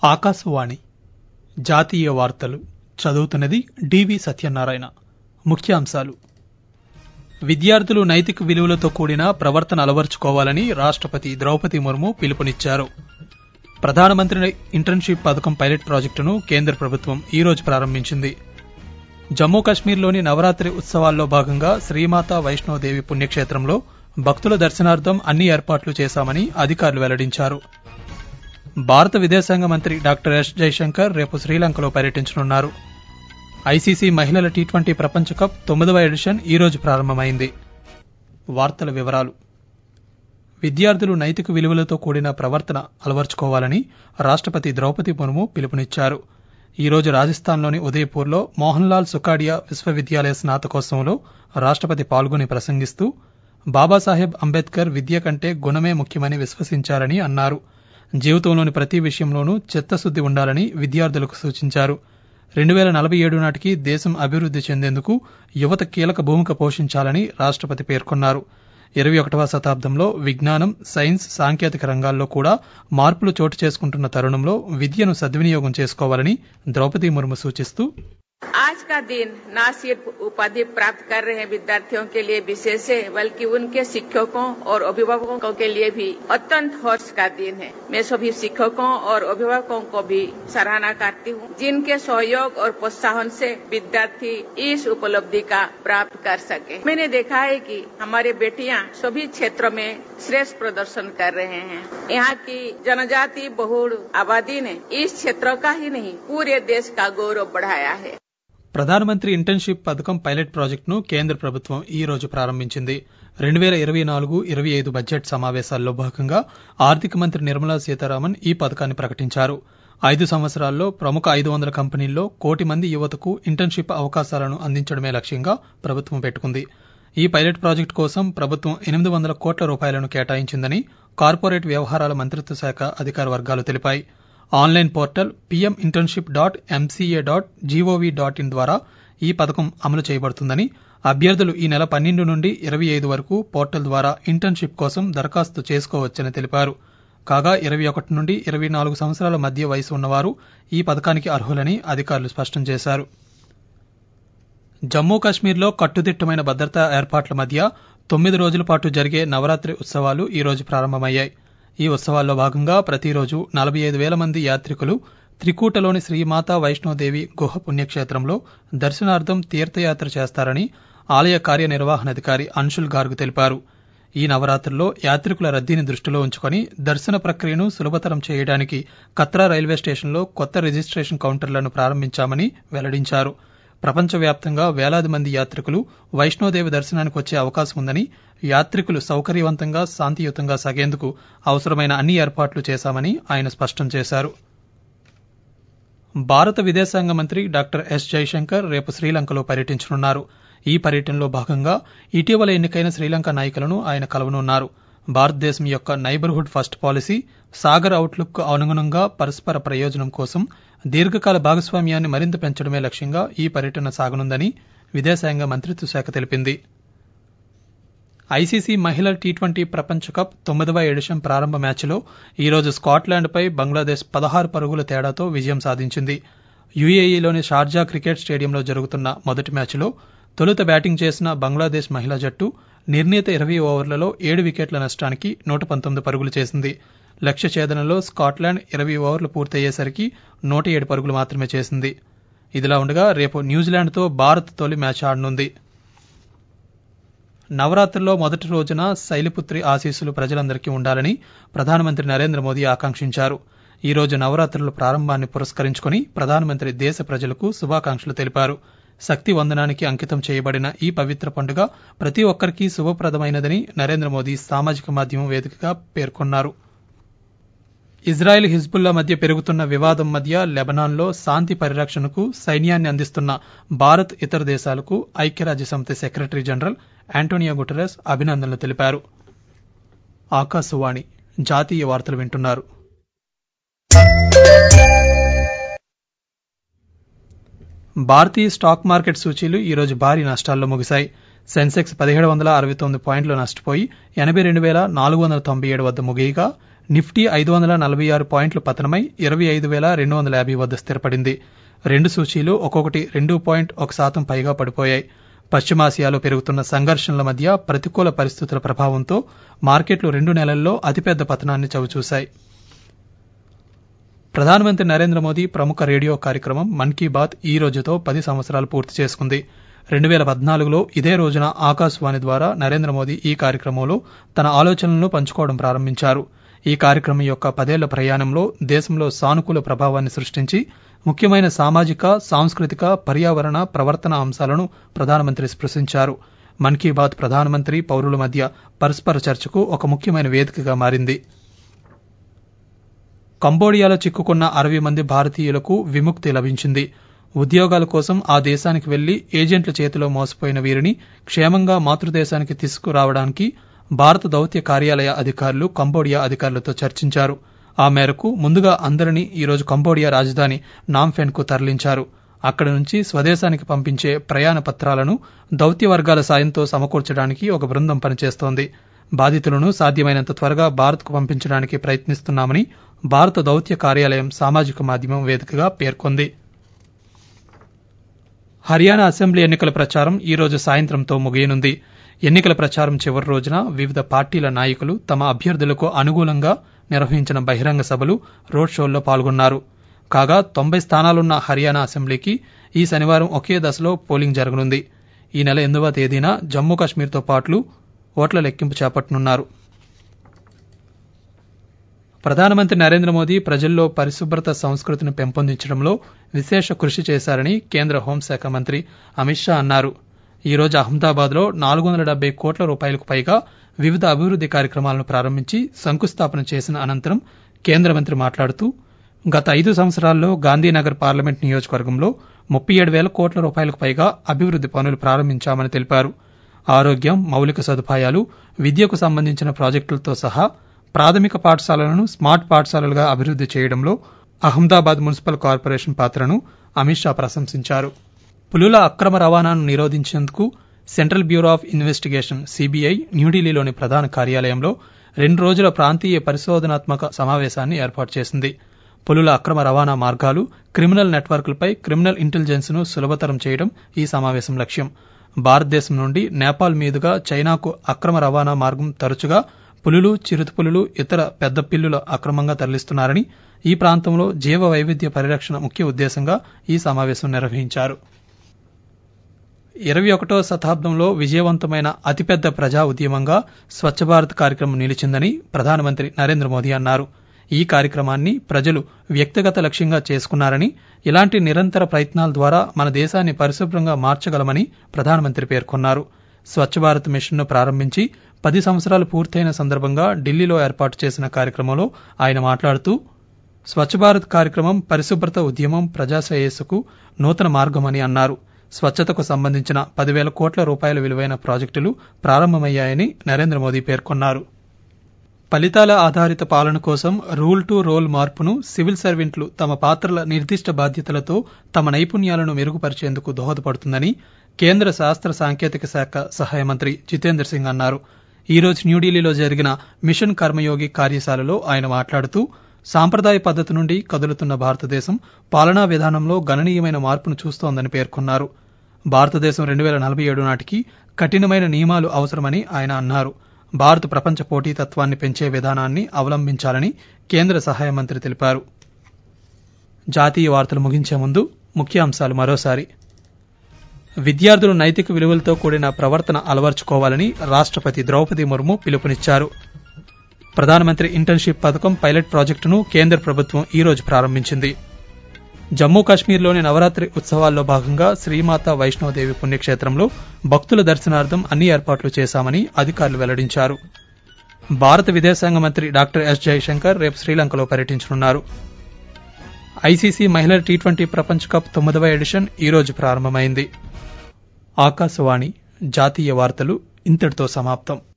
ఆకాశవాణి జాతీయ వార్తలు చదువుతున్నది డివి సత్యనారాయణ ముఖ్యాంశాలు విద్యార్థులు నైతిక విలువలతో కూడిన ప్రవర్తన అలవర్చుకోవాలని రాష్టపతి ద్రౌపది ముర్ము పిలుపునిచ్చారు ప్రధానమంత్రి ఇంటర్న్షిప్ పథకం పైలట్ ప్రాజెక్టును కేంద్ర ప్రభుత్వం ఈ రోజు ప్రారంభించింది జమ్మూ కశ్మీర్లోని నవరాత్రి ఉత్సవాల్లో భాగంగా శ్రీమాత వైష్ణోదేవి పుణ్యక్షేత్రంలో భక్తుల దర్శనార్థం అన్ని ఏర్పాట్లు చేశామని అధికారులు వెల్లడించారు భారత విదేశాంగ మంత్రి డాక్టర్ ఎస్ జైశంకర్ రేపు శ్రీలంకలో పర్యటించనున్నారు ఐసీసీ మహిళల టీ ట్వంటీ ప్రపంచ కప్ తొమ్మిదవ ఎడిషన్ ఈ రోజు ప్రారంభమైంది వార్తల వివరాలు విద్యార్థులు నైతిక విలువలతో కూడిన ప్రవర్తన అలవర్చుకోవాలని రాష్టపతి ద్రౌపది ముర్ము పిలుపునిచ్చారు ఈ రోజు రాజస్థాన్లోని ఉదయపూర్లో మోహన్లాల్ సుకాడియా విశ్వవిద్యాలయ స్నాతకోత్సవంలో రాష్టపతి పాల్గొని ప్రసంగిస్తూ బాబాసాహెబ్ అంబేద్కర్ విద్య కంటే గుణమే ముఖ్యమని విశ్వసించారని అన్నారు జీవితంలోని ప్రతి విషయంలోనూ చిత్తశుద్ది ఉండాలని విద్యార్థులకు సూచించారు రెండు వేల నలభై ఏడు నాటికి దేశం అభివృద్ది చెందేందుకు యువత కీలక భూమిక పోషించాలని రాష్టపతి పేర్కొన్నారు ఇరవై ఒకటవ శతాబ్దంలో విజ్ఞానం సైన్స్ సాంకేతిక రంగాల్లో కూడా మార్పులు చోటు చేసుకుంటున్న తరుణంలో విద్యను సద్వినియోగం చేసుకోవాలని ద్రౌపది ముర్ము సూచిస్తూ आज का दिन न सिर्फ उपाधि प्राप्त कर रहे विद्यार्थियों के लिए विशेष है बल्कि उनके शिक्षकों और अभिभावकों के लिए भी अत्यंत हर्ष का दिन है मैं सभी शिक्षकों और अभिभावकों को भी सराहना करती हूँ जिनके सहयोग और प्रोत्साहन से विद्यार्थी इस उपलब्धि का प्राप्त कर सके मैंने देखा है कि हमारे बेटियां सभी क्षेत्रों में श्रेष्ठ प्रदर्शन कर रहे हैं यहाँ की जनजाति बहुल आबादी ने इस क्षेत्र का ही नहीं पूरे देश का गौरव बढ़ाया है ప్రధానమంత్రి ఇంటర్న్షిప్ పథకం పైలట్ ప్రాజెక్టును కేంద్ర ప్రభుత్వం ఈ రోజు ప్రారంభించింది రెండు వేల ఇరవై నాలుగు ఇరవై ఐదు బడ్జెట్ సమావేశాల్లో భాగంగా ఆర్థిక మంత్రి నిర్మలా సీతారామన్ ఈ పథకాన్ని ప్రకటించారు ఐదు సంవత్సరాల్లో ప్రముఖ ఐదు వందల కంపెనీల్లో కోటి మంది యువతకు ఇంటర్న్షిప్ అవకాశాలను అందించడమే లక్ష్యంగా ప్రభుత్వం పెట్టుకుంది ఈ పైలట్ ప్రాజెక్టు కోసం ప్రభుత్వం ఎనిమిది వందల కోట్ల రూపాయలను కేటాయించిందని కార్పొరేట్ వ్యవహారాల మంత్రిత్వ శాఖ అధికార వర్గాలు తెలిపాయి online portal PM internship dot MCA dot gov dot in ద్వారా ఈ పథకం అమలు చేయబడుతుందని అభ్యర్థులు ఈ నెల పన్నెండు నుండి ఇరవై ఐదు వరకు పోర్టల్ ద్వారా ఇంటర్న్షిప్ కోసం దరఖాస్తు చేసుకోవచ్చని తెలిపారు కాగా ఇరవై ఒకటి నుండి ఇరవై నాలుగు సంవత్సరాల మధ్య వయసు ఉన్నవారు ఈ పథకానికి అర్హులని అధికారులు స్పష్టం చేశారు జమ్మూ కాశ్మీర్లో కట్టుదిట్టమైన భద్రతా ఏర్పాట్ల మధ్య తొమ్మిది రోజుల పాటు జరిగే నవరాత్రి ఉత్సవాలు ఈ రోజు ప్రారంభమయ్యాయి ఈ ఉత్సవాల్లో భాగంగా ప్రతిరోజు నలభై ఐదు వేల మంది యాత్రికులు త్రికూటలోని శ్రీమాతా వైష్ణోదేవి గుహ పుణ్యక్షేత్రంలో దర్శనార్థం తీర్థయాత్ర చేస్తారని ఆలయ కార్యనిర్వహణాధికారి అన్షుల్ గార్గ్ తెలిపారు ఈ నవరాత్రుల్లో యాత్రికుల రద్దీని దృష్టిలో ఉంచుకొని దర్శన ప్రక్రియను సులభతరం చేయడానికి కత్రా రైల్వే స్టేషన్లో కొత్త రిజిస్ట్రేషన్ కౌంటర్లను ప్రారంభించామని వెల్లడించారు ప్రపంచవ్యాప్తంగా వేలాది మంది యాత్రికులు వైష్ణోదేవి దర్శనానికి వచ్చే అవకాశం ఉందని యాత్రికులు సౌకర్యవంతంగా శాంతియుతంగా సాగేందుకు అవసరమైన అన్ని ఏర్పాట్లు చేశామని ఆయన స్పష్టం చేశారు భారత విదేశాంగ మంత్రి డాక్టర్ ఎస్ జైశంకర్ రేపు శ్రీలంకలో పర్యటించనున్నారు ఈ పర్యటనలో భాగంగా ఇటీవల ఎన్నికైన శ్రీలంక నాయకులను ఆయన కలవనున్నారు భారతదేశం యొక్క neighbourhood first policy Sagar outlook అనుగుణంగా పరస్పర ప్రయోజనం కోసం దీర్ఘకాల భాగస్వామ్యాన్ని మరింత పెంచడమే లక్ష్యంగా ఈ పర్యటన సాగనుందని విదేశాంగ మంత్రిత్వ శాఖ తెలిపింది ఐసీసీ మహిళల టీ ట్వంటీ ప్రపంచ కప్ తొమ్మిదవ ఎడిషన్ ప్రారంభ మ్యాచ్లో ఈరోజు స్కాట్లాండ్పై బంగ్లాదేశ్ పదహారు పరుగుల తేడాతో విజయం సాధించింది యుఏఈలోని షార్జా క్రికెట్ స్టేడియంలో జరుగుతున్న మొదటి మ్యాచ్లో తొలుత బ్యాటింగ్ చేసిన బంగ్లాదేశ్ మహిళా జట్టు నిర్ణీత ఇరవై ఓవర్లలో ఏడు వికెట్ల నష్టానికి నూట పంతొమ్మిది పరుగులు చేసింది లక్ష్య ఛేదనలో స్కాట్లాండ్ ఇరవై ఓవర్లు పూర్తయ్యేసరికి నూట ఏడు పరుగులు మాత్రమే చేసింది ఇదిలా ఉండగా రేపు న్యూజిలాండ్తో భారత్ తొలి మ్యాచ్ ఆడనుంది నవరాత్రుల్లో మొదటి రోజున శైలిపుత్రి ఆశీస్సులు ప్రజలందరికీ ఉండాలని ప్రధానమంత్రి నరేంద్ర మోదీ ఆకాంక్షించారు ఈ రోజు నవరాత్రుల ప్రారంభాన్ని పురస్కరించుకుని ప్రధానమంత్రి దేశ ప్రజలకు శుభాకాంక్షలు తెలిపారు శక్తి వందనానికి అంకితం చేయబడిన ఈ పవిత్ర పండుగ ప్రతి ఒక్కరికి శుభప్రదమైనదని నరేంద్ర మోదీ సామాజిక మాధ్యమం వేదికగా పేర్కొన్నారు ఇజ్రాయెల్ హిజ్బుల్లా మధ్య పెరుగుతున్న వివాదం మధ్య లెబనాన్లో శాంతి పరిరక్షణకు సైన్యాన్ని అందిస్తున్న భారత్ ఇతర దేశాలకు ఐక్యరాజ్య సమితి సెక్రటరీ జనరల్ యాంటోనియో గుటెరస్ అభినందనలు తెలిపారు ఆకాశవాణి జాతీయ వార్తలు వింటున్నారు భారతీయ స్టాక్ మార్కెట్ సూచీలు ఈరోజు భారీ నష్టాల్లో ముగిశాయి సెన్సెక్స్ పదిహేడు వందల అరవై తొమ్మిది పాయింట్లు నష్టపోయి ఎనభై రెండు వేల నాలుగు వందల తొంభై ఏడు వద్ద ముగియగా నిఫ్టీ ఐదు వందల నలభై ఆరు పాయింట్లు పతనమై ఇరవై ఐదు వేల రెండు వందల యాభై వద్ద స్థిరపడింది రెండు సూచీలు ఒక్కొక్కటి రెండు పాయింట్ ఒక శాతం పైగా పడిపోయాయి పశ్చిమాసియాలో పెరుగుతున్న సంఘర్షణల మధ్య ప్రతికూల పరిస్థితుల ప్రభావంతో మార్కెట్లు రెండు నెలల్లో అతిపెద్ద పతనాన్ని చవిచూశాయి ప్రధానమంత్రి నరేంద్ర మోదీ ప్రముఖ రేడియో కార్యక్రమం మన్ కీ బాత్ ఈ రోజుతో పది సంవత్సరాలు పూర్తి చేసుకుంది రెండు వేల పద్నాలుగులో ఇదే రోజున ఆకాశవాణి ద్వారా నరేంద్ర మోదీ ఈ కార్యక్రమంలో తన ఆలోచనలను పంచుకోవడం ప్రారంభించారు ఈ కార్యక్రమం యొక్క పదేళ్ల ప్రయాణంలో దేశంలో సానుకూల ప్రభావాన్ని సృష్టించి ముఖ్యమైన సామాజిక సాంస్కృతిక పర్యావరణ ప్రవర్తన అంశాలను ప్రధానమంత్రి స్పృశించారు మన్ కీ బాత్ ప్రధానమంత్రి పౌరుల మధ్య పరస్పర చర్చకు ఒక ముఖ్యమైన వేదికగా మారింది కంబోడియాలో చిక్కుకున్న అరవై మంది భారతీయులకు విముక్తి లభించింది ఉద్యోగాల కోసం ఆ దేశానికి వెళ్లి ఏజెంట్ల చేతిలో మోసపోయిన వీరిని క్షేమంగా మాతృదేశానికి తీసుకురావడానికి భారత దౌత్య కార్యాలయ అధికారులు కంబోడియా అధికారులతో చర్చించారు ఆ మేరకు ముందుగా అందరినీ ఈరోజు కంబోడియా రాజధాని నాంఫెన్ కు తరలించారు అక్కడి నుంచి స్వదేశానికి పంపించే ప్రయాణ పత్రాలను దౌత్య వర్గాల సాయంతో సమకూర్చడానికి ఒక బృందం పనిచేస్తోంది బాధితులను సాధ్యమైనంత త్వరగా భారత్కు పంపించడానికి ప్రయత్నిస్తున్నామని భారత దౌత్య కార్యాలయం సామాజిక మాధ్యమం వేదికగా పేర్కొంది హర్యానా అసెంబ్లీ ఎన్నికల ప్రచారం ఈ రోజు సాయంత్రంతో ముగియనుంది ఎన్నికల ప్రచారం చివరి రోజున వివిధ పార్టీల నాయకులు తమ అభ్యర్థులకు అనుకూలంగా నిర్వహించిన బహిరంగ సభలు రోడ్ షోల్లో పాల్గొన్నారు కాగా తొంభై స్థానాలున్న హర్యానా అసెంబ్లీకి ఈ శనివారం ఒకే దశలో పోలింగ్ జరగనుంది ఈ నెల ఎనిమిదవ తేదీన జమ్మూ కాశ్మీర్తో పాటు ఓట్ల లెక్కింపు చేపట్టనున్నారు ప్రధానమంత్రి నరేంద్ర మోదీ ప్రజల్లో పరిశుభ్రత సంస్కృతిని పెంపొందించడంలో విశేష కృషి చేశారని కేంద్ర హోంశాఖ మంత్రి అమిత్ షా అన్నారు ఈ రోజు అహ్మదాబాద్లో నాలుగు వందల డెబ్బై కోట్ల రూపాయలకు పైగా వివిధ అభివృద్ది కార్యక్రమాలను ప్రారంభించి శంకుస్థాపన చేసిన అనంతరం కేంద్ర మంత్రి మాట్లాడుతూ గత ఐదు సంవత్సరాల్లో గాంధీనగర్ పార్లమెంట్ నియోజకవర్గంలో ముప్పై ఏడు వేల కోట్ల రూపాయలకు పైగా అభివృద్ది పనులు ప్రారంభించామని తెలిపారు ఆరోగ్యం మౌలిక సదుపాయాలు విద్యకు సంబంధించిన ప్రాజెక్టులతో సహా ప్రాథమిక పాఠశాలలను స్మార్ట్ పాఠశాలలుగా అభివృద్ది చేయడంలో అహ్మదాబాద్ మున్సిపల్ కార్పొరేషన్ పాత్రను అమిత్ షా ప్రశంసించారు పులుల అక్రమ రవాణాను నిరోధించేందుకు central bureau of investigation CBI న్యూఢిల్లీలోని ప్రధాన కార్యాలయంలో రెండు రోజుల ప్రాంతీయ పరిశోధనాత్మక సమావేశాన్ని ఏర్పాటు చేసింది పులుల అక్రమ రవాణా మార్గాలు క్రిమినల్ నెట్వర్క్లపై క్రిమినల్ ఇంటెలిజెన్స్ ను సులభతరం చేయడం ఈ సమావేశం లక్ష్యం భారతదేశం నుండి నేపాల్ మీదుగా చైనాకు అక్రమ రవాణా మార్గం తరచుగా పులులు చిరుతపులులు ఇతర పెద్ద పిల్లుల అక్రమంగా తరలిస్తున్నారని ఈ ప్రాంతంలో జీవ వైవిధ్య పరిరక్షణ ముఖ్య ఉద్దేశంగా ఈ సమావేశం నిర్వహించారు ఇరవై ఒకటో శతాబ్దంలో విజయవంతమైన అతిపెద్ద ప్రజా ఉద్యమంగా స్వచ్ఛ భారత్ కార్యక్రమం నిలిచిందని ప్రధానమంత్రి నరేంద్ర మోదీ అన్నారు ఈ కార్యక్రమాన్ని ప్రజలు వ్యక్తిగత లక్ష్యంగా చేసుకున్నారని ఇలాంటి నిరంతర ప్రయత్నాల ద్వారా మన దేశాన్ని పరిశుభ్రంగా మార్చగలమని ప్రధానమంత్రి పేర్కొన్నారు స్వచ్ఛ భారత్ మిషన్ను ప్రారంభించి పది సంవత్సరాలు పూర్తయిన సందర్భంగా ఢిల్లీలో ఏర్పాటు చేసిన కార్యక్రమంలో ఆయన మాట్లాడుతూ స్వచ్ఛ భారత్ కార్యక్రమం పరిశుభ్రత ఉద్యమం ప్రజాశ్రేయస్సుకు నూతన మార్గమని అన్నారు స్వచ్ఛతకు సంబంధించిన పదివేల కోట్ల రూపాయల విలువైన ప్రాజెక్టులు ప్రారంభమయ్యాయని నరేంద్ర మోదీ పేర్కొన్నారు ఫలితాల ఆధారిత పాలన కోసం రూల్ టు రోల్ మార్పును సివిల్ సర్వెంట్లు తమ పాత్రల నిర్దిష్ట బాధ్యతలతో తమ నైపుణ్యాలను మెరుగుపరిచేందుకు దోహదపడుతుందని కేంద్ర శాస్త్ర సాంకేతిక శాఖ సహాయ మంత్రి జితేంద్ర సింగ్ అన్నారు ఈ రోజు న్యూఢిల్లీలో జరిగిన మిషన్ కర్మయోగి కార్యశాలలో ఆయన మాట్లాడుతూ సాంప్రదాయ పద్దతి నుండి కదులుతున్న భారతదేశం పాలనా విధానంలో గణనీయమైన మార్పును చూస్తోందని పేర్కొన్నారు భారతదేశం రెండు వేల నలభై ఏడు నాటికి కఠినమైన నియమాలు అవసరమని ఆయన అన్నారు భారత్ ప్రపంచ పోటీతత్వాన్ని పెంచే విధానాన్ని అవలంబించాలని కేంద్ర సహాయ మంత్రి తెలిపారు జాతీయ వార్తలు ముగించే ముందు ముఖ్యాంశాలు మరోసారి విద్యార్థులు నైతిక విలువలతో కూడిన ప్రవర్తన అలవర్చుకోవాలని రాష్ట్రపతి ద్రౌపది ముర్ము పిలుపునిచ్చారు ప్రధానమంత్రి ఇంటర్న్షిప్ పథకం పైలట్ ప్రాజెక్టును కేంద్ర ప్రభుత్వం ఈ రోజు ప్రారంభించింది జమ్మూ కాశ్మీర్లోని నవరాత్రి ఉత్సవాల్లో భాగంగా శ్రీమాత వైష్ణోదేవి పుణ్యక్షేత్రంలో భక్తుల దర్శనార్థం అన్ని ఏర్పాట్లు చేశామని అధికారులు వెల్లడించారు భారత విదేశాంగ మంత్రి డాక్టర్ ఎస్ జయశంకర్ రేపు శ్రీలంకలో పర్యటించనున్నారు ఐసీసీ మహిళల టీ ట్వంటీ ప్రపంచ కప్ తొమ్మిదవ ఎడిషన్ ఈ రోజు ప్రారంభమైంది ఆకాశవాణి జాతీయ వార్తలు ఇంతటితో సమాప్తం